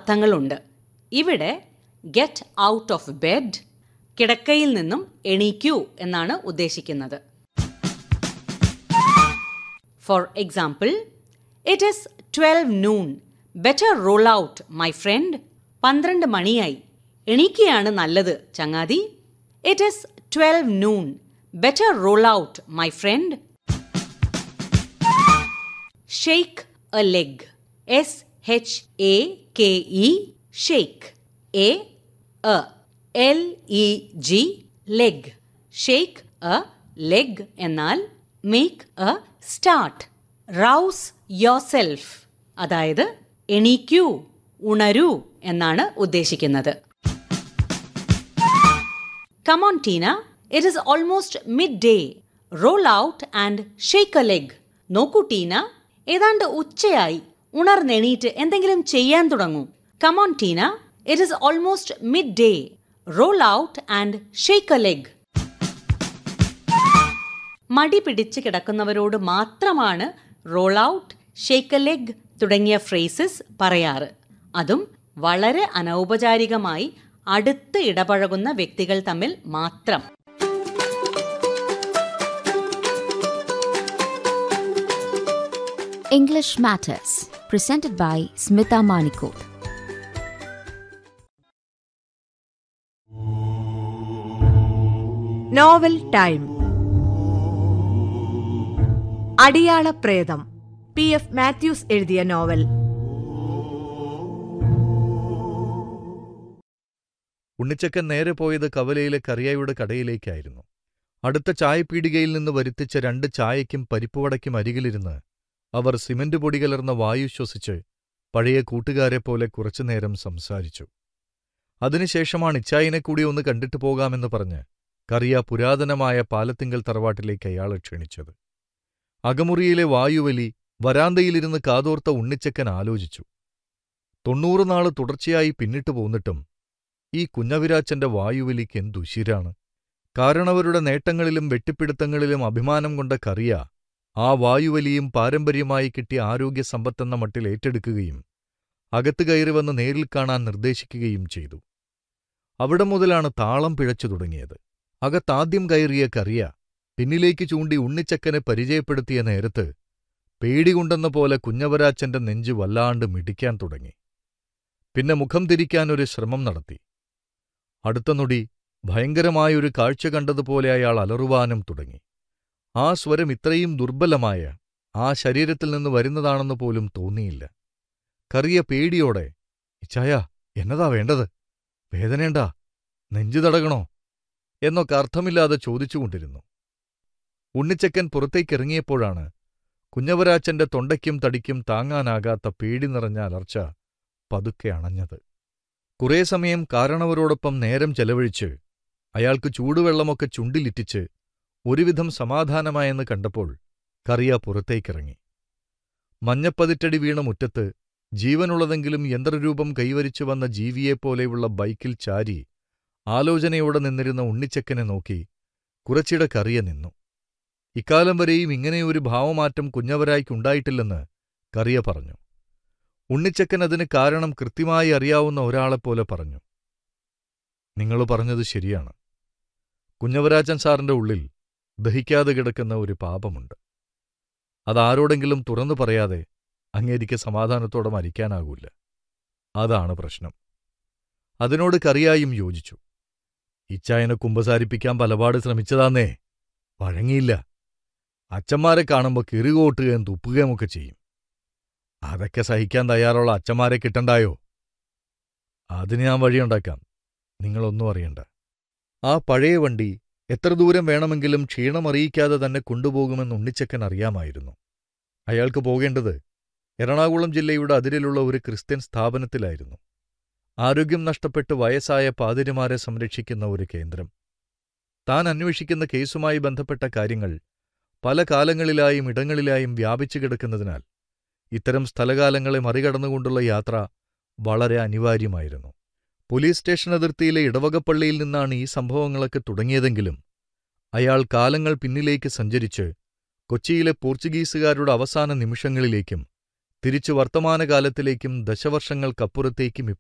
അർത്ഥങ്ങളുണ്ട് ഇവിടെ get out of bed കിടക്കയിൽ നിന്നും എണീക്കൂ എന്നാണ് ഉദ്ദേശിക്കുന്നത് for example it is twelve noon better roll out my friend പന്ത്രണ്ട് മണിയായി എണീക്കുകയാണ് നല്ലത് ചങ്ങാതി it is twelve noon better roll out my friend shake a leg S H A K E shake a A L E G leg shake a leg എന്നാൽ make a start rouse yourself അതായത് എണീക്കൂ ഉണരൂ എന്നാണ് ഉദ്ദേശിക്കുന്നത് come on Tina it is almost midday roll out and shake a leg നോക്കൂ Tina ഏതാണ്ട് ഉച്ചയായി ഉണർന്നെണീറ്റ് എന്തെങ്കിലും ചെയ്യാൻ തുടങ്ങൂ come on Tina it is almost midday roll out and shake a leg മടി പിടിച്ച് കിടക്കുന്നവരോട് മാത്രമാണ് roll out shake a leg തുടങ്ങിയ ഫ്രേസസ് പറയാറ് അതും വളരെ അനൗപചാരികമായി അടുത്ത് ഇടപഴകുന്ന വ്യക്തികൾ തമ്മിൽ മാത്രം English Matters, presented by Smita Manikot. Novel time Adiyala Pretham P F Mathews എഴുതിയ നോവൽ ഉണ്ണിച്ചക്കൻ നേരെ പോയത് കവലയിലെ കറിയായുടെ കടയിലേക്കായിരുന്നു അടുത്ത ചായപ്പീടികയിൽ നിന്ന് വരുത്തിച്ച രണ്ട് ചായയ്ക്കും പരിപ്പുവടയ്ക്കും അരികിലിരുന്ന് അവർ സിമന്റ് പൊടി കലർന്ന വായു ശ്വസിച്ച് പഴയ കൂട്ടുകാരെപ്പോലെ കുറച്ചുനേരം സംസാരിച്ചു അതിനുശേഷമാണ് ഇച്ചായിനെ കൂടി ഒന്ന് കണ്ടിട്ട് പോകാമെന്ന് പറഞ്ഞ് കറിയ പുരാതനമായ പാലത്തിങ്കൽ തറവാട്ടിലേക്ക് അയാളെ ക്ഷണിച്ചത് അകമുറിയിലെ വായുവലി വരാന്തയിലിരുന്ന് കാതോർത്ത ഉണ്ണിച്ചക്കൻ ആലോചിച്ചു തൊണ്ണൂറ് നാള് തുടർച്ചയായി പിന്നിട്ടു പോന്നിട്ടും ഈ കുഞ്ഞവിരാച്ചന്റെ വായുവലിക്ക് എന്തുശിരാണ് കാരണവരുടെ നേട്ടങ്ങളിലും വെട്ടിപ്പിടുത്തങ്ങളിലും അഭിമാനം കൊണ്ട കറിയ ആ വായുവലിയും പാരമ്പര്യമായി കിട്ടിയ ആരോഗ്യ സമ്പത്തെന്ന മട്ടിൽ ഏറ്റെടുക്കുകയും അകത്ത് കയറി വന്ന് നേരിൽ കാണാൻ നിർദ്ദേശിക്കുകയും ചെയ്തു അവിടെ മുതലാണ് താളം പിഴച്ചു തുടങ്ങിയത് അകത്താദ്യം കയറിയ കറിയ പിന്നിലേക്ക് ചൂണ്ടി ഉണ്ണിച്ചക്കനെ പരിചയപ്പെടുത്തിയ നേരത്ത് പേടികൊണ്ടെന്ന പോലെ കുഞ്ഞവരാച്ചന്റെ നെഞ്ചു വല്ലാണ്ട് മിടിക്കാൻ തുടങ്ങി പിന്നെ മുഖം തിരിക്കാനൊരു ശ്രമം നടത്തി അടുത്ത നൊടി ഭയങ്കരമായൊരു കാഴ്ച കണ്ടതുപോലെ അയാൾ അലറുവാനും തുടങ്ങി ആ സ്വരം ഇത്രയും ദുർബലമായ ആ ശരീരത്തിൽ നിന്ന് വരുന്നതാണെന്ന് പോലും തോന്നിയില്ല കറിയ പേടിയോടെ ഇച്ചായ എന്നതാ വേണ്ടത് വേദനയുണ്ടാ നെഞ്ചു തടകണോ എന്നൊക്കെ അർത്ഥമില്ലാതെ ചോദിച്ചുകൊണ്ടിരുന്നു ഉണ്ണിച്ചക്കൻ പുറത്തേക്കിറങ്ങിയപ്പോഴാണ് കുഞ്ഞവരാച്ചന്റെ തൊണ്ടയ്ക്കും തടിക്കും താങ്ങാനാകാത്ത പേടി നിറഞ്ഞ അലർച്ച പതുക്കെ അണഞ്ഞത് കുറേ സമയം കാരണവരോടൊപ്പം നേരം ചെലവഴിച്ച് അയാൾക്ക് ചൂടുവെള്ളമൊക്കെ ചുണ്ടിലിറ്റിച്ച് ഒരുവിധം സമാധാനമായെന്ന് കണ്ടപ്പോൾ കറിയ പുറത്തേക്കിറങ്ങി മഞ്ഞപ്പതിറ്റടി വീണ മുറ്റത്ത് ജീവനുള്ളതെങ്കിലും യന്ത്രരൂപം കൈവരിച്ചു വന്ന ജീവിയെപ്പോലെയുള്ള ബൈക്കിൽ ചാരി ആലോചനയോടെ നിന്നിരുന്ന ഉണ്ണിച്ചക്കനെ നോക്കി കുറച്ചിട കറിയ നിന്നു ഇക്കാലം വരെയും ഇങ്ങനെയൊരു ഭാവമാറ്റം കുഞ്ഞവരായ്ക്കുണ്ടായിട്ടില്ലെന്ന് കറിയ പറഞ്ഞു ഉണ്ണിച്ചക്കൻ അതിന് കാരണം കൃത്യമായി അറിയാവുന്ന ഒരാളെപ്പോലെ പറഞ്ഞു നിങ്ങൾ പറഞ്ഞത് ശരിയാണ് കുഞ്ഞവരാജൻ സാറിന്റെ ഉള്ളിൽ ദഹിക്കാതെ കിടക്കുന്ന ഒരു പാപമുണ്ട് അതാരോടെങ്കിലും തുറന്നു പറയാതെ അങ്ങേരിക്ക് സമാധാനത്തോടെ മരിക്കാനാകൂല അതാണ് പ്രശ്നം അതിനോട് കറിയായും യോജിച്ചു ഇച്ചായനെ കുമ്പസാരിപ്പിക്കാൻ പലപാട് ശ്രമിച്ചതാന്നേ വഴങ്ങിയില്ല അച്ഛന്മാരെ കാണുമ്പോൾ കിറുകോട്ടുകയും തുപ്പുകയും ഒക്കെ ചെയ്യും അതൊക്കെ സഹിക്കാൻ തയ്യാറുള്ള അച്ഛന്മാരെ കിട്ടണ്ടായോ അതിന് ഞാൻ വഴിയുണ്ടാക്കാം നിങ്ങളൊന്നും അറിയണ്ട ആ പഴയ വണ്ടി എത്ര ദൂരം വേണമെങ്കിലും ക്ഷീണമറിയിക്കാതെ തന്നെ കൊണ്ടുപോകുമെന്ന് ഉണ്ണിച്ചക്കൻ അറിയാമായിരുന്നു അയാൾക്ക് പോകേണ്ടത് എറണാകുളം ജില്ലയുടെ അതിരിലുള്ള ഒരു ക്രിസ്ത്യൻ സ്ഥാപനത്തിലായിരുന്നു ആരോഗ്യം നഷ്ടപ്പെട്ട് വയസ്സായ പാതിരിമാരെ സംരക്ഷിക്കുന്ന ഒരു കേന്ദ്രം താൻ അന്വേഷിക്കുന്ന കേസുമായി ബന്ധപ്പെട്ട കാര്യങ്ങൾ പല കാലങ്ങളിലായും ഇടങ്ങളിലായും വ്യാപിച്ചു കിടക്കുന്നതിനാൽ ഇത്തരം സ്ഥലകാലങ്ങളെ മറികടന്നുകൊണ്ടുള്ള യാത്ര വളരെ അനിവാര്യമായിരുന്നു പോലീസ് സ്റ്റേഷൻ അതിർത്തിയിലെ ഇടവകപ്പള്ളിയിൽ നിന്നാണ് ഈ സംഭവങ്ങളൊക്കെ തുടങ്ങിയതെങ്കിലും അയാൾ കാലങ്ങൾ പിന്നിലേക്ക് സഞ്ചരിച്ച് കൊച്ചിയിലെ പോർച്ചുഗീസുകാരുടെ അവസാന നിമിഷങ്ങളിലേക്കും തിരിച്ചു വർത്തമാനകാലത്തിലേക്കും ദശവർഷങ്ങൾക്കപ്പുറത്തേക്കും